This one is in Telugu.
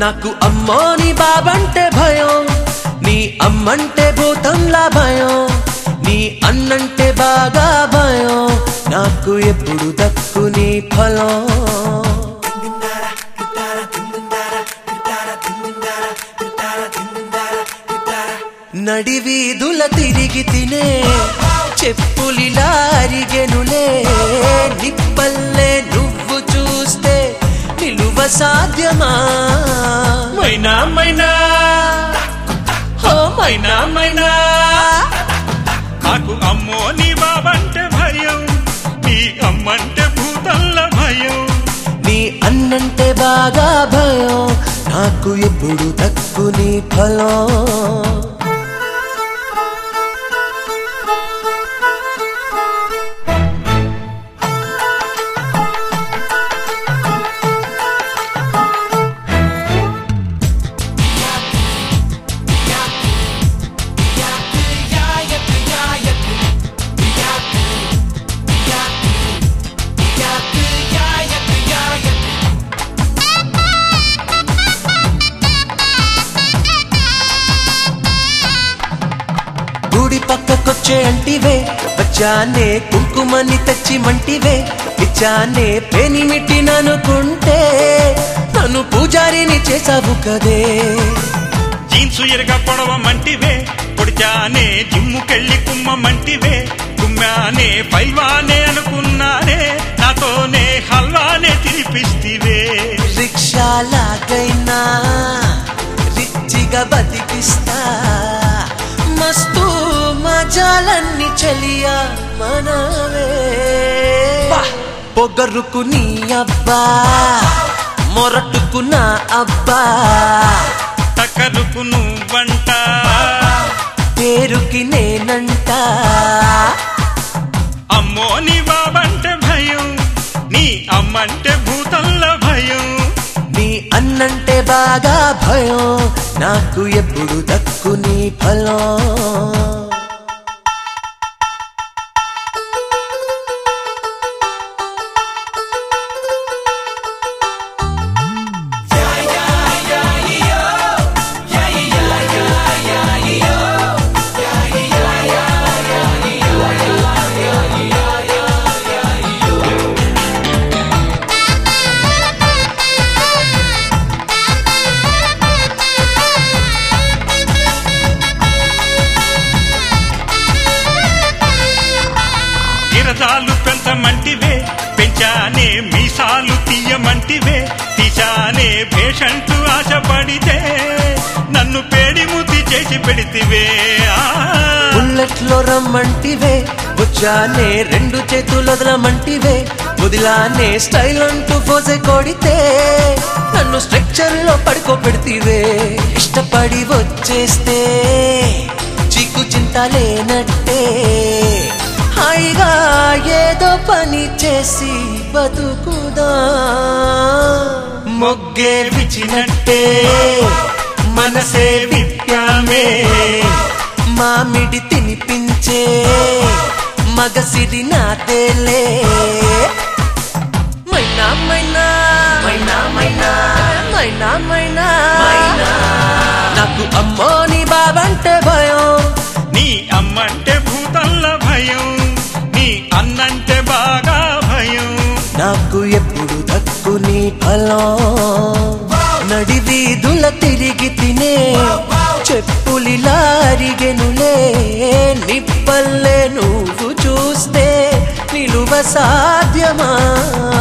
నాకు అమ్మో నీ బాబంటే భయం నీ అమ్మంటే భూతంలా భయం నీ అన్నంటే బాగా భయం నాకు ఎప్పుడు దక్కు నీ ఫలం నడివీధుల తిరిగి తినే చెప్పులిలా అరిగెనులే నిప్పల్లే నువ్వు చూస్తే నిలువ సాధ్యమా మైనా మైనా హో మైనా మైనా నాకు అమ్మో నీ బాబంటే భయం నీ అమ్మంటే భూతల్ల భయం నీ అన్నంటే బాగా భయం నాకు ఎప్పుడు దక్కు నీ ఫలం గుడి పక్కకొచ్చే అంటివే వచ్చానే కుంకుమని తెచ్చి మంటివే ఇచ్చానే పెనిమిటిననుకుంటే నన్ను పూజారిని చేసావు కదే జీన్సు ఎరగ పొడవ మంటివే పొడిచానే జిమ్ముకెళ్ళి కుమ్మ మంటివే కుమ్మానే పైల్వానే అనుకున్నానే నాతోనే హల్వానే తినిపిస్తివే రిక్షాలాగైనా రిచ్చిగా బతికిస్తా మస్తు మజాలన్నీ చలియా మనవే పొగరుకు నీ అబ్బా మొరటుకు నా అబ్బా టక్కరుకు నువ్వంట పేరుకి నేనంట అమ్మో నీ బాబంటే భయం నీ అమ్మంటే భూతల్ల భయం నీ అన్నంటే బాగా భయం నాకు ఎప్పుడు దక్కు నీ ఫలం గిరజాలు పెంచమంటివే పెంచానే మీసాలు తీయమంటివే తీశానే పేషంటు ఆశపడితే నన్ను పేడిముతి చేసి పెడితివే ఆ. బుల్లెట్లో రమ్మంటివే వచ్చానే రెండు చేతులు వదలమంటివే వదిలానే స్టైల్ అంటూ పోసే కొడితే నన్ను స్ట్రక్చర్ లో పడుకోబెడితివే ఇష్టపడి వచ్చేస్తే చీకు చింత లేనట్టే హాయిగా ఏదో పని చేసి బతుకుదా మొగ్గే విచినట్టే మనసే విప్యామే మామిడి తినిపించే మగసిరి నాదేలే మైనా మైనా మైనా మైనా మైనా మైనా నాకు అమ్మో నీ బాబంటే భయం నీ అమ్మంటే భూతల్ల భయం నీ అన్నంటే బాగా భయం నాకు ఎప్పుడు దక్కు నీ ఫలం నడివీధుల తిరిగి తినే చెప్పులిలా అరిగెనులే నిప్పల్లే నువ్వు చూస్తే నిలువ సాధ్యమా